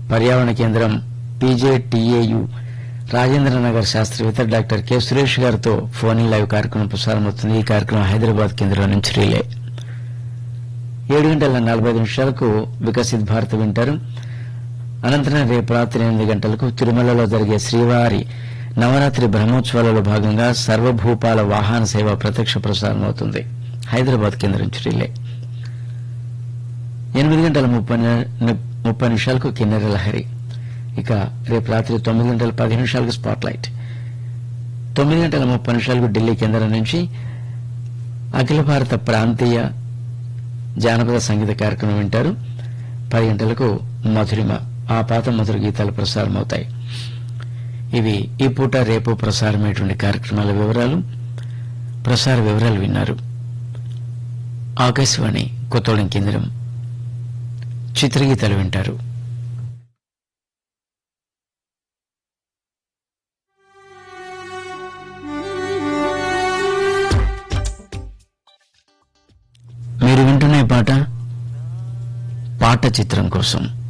పర్యావరణ కేంద్రం పీజేటీఏయు రాజేంద్రనగర్ శాస్త్రవేత్త డాక్టర్ కె సురేష్ గారితో ఫోన్ ఇన్ లైవ్ కార్యక్రమం ప్రసారమవుతుంది ఈ కార్యక్రమం హైదరాబాద్ కేంద్రం నుంచి రీలే ఏడు గంటల నలభై ఐదు నిమిషాలకు వికసిత్ భారత్ వింటారు అనంతరం రేపు రాత్రి ఎనిమిది గంటలకు తిరుమలలో జరిగే శ్రీవారి నవరాత్రి బ్రహ్మోత్సవాలలో భాగంగా సర్వభూపాల వాహన సేవ ప్రత్యక్ష ప్రసారం అవుతుంది హైదరాబాద్ కేంద్రం నుంచి రిలే ఎనిమిది గంటల ముప్పై ని- ముప్పై నిమిషాలకు కిన్నెర లహరి ఇక రేపు రాత్రి తొమ్మిది గంటల పది నిమిషాలకు స్పాట్ లైట్ తొమ్మిది గంటల ముప్పై నిమిషాలకు ఢిల్లీ కేంద్రం నుంచి అఖిల భారత ప్రాంతీయ జానపద సంగీత కార్యక్రమం వింటారు పది గంటలకు మధురిమ ఆ పాత మధుర గీతాలు ప్రసారం అవుతాయి ఇవి ఈ పూట రేపు ప్రసారమైనటువంటి కార్యక్రమాల వివరాలు ప్రసార వివరాలు విన్నారు ఆకాశవాణి కొత్తోడం కేంద్రం చిత్రగీతాలు వింటారు మీరు వింటున్న ఈ పాట పాట చిత్రం కోసం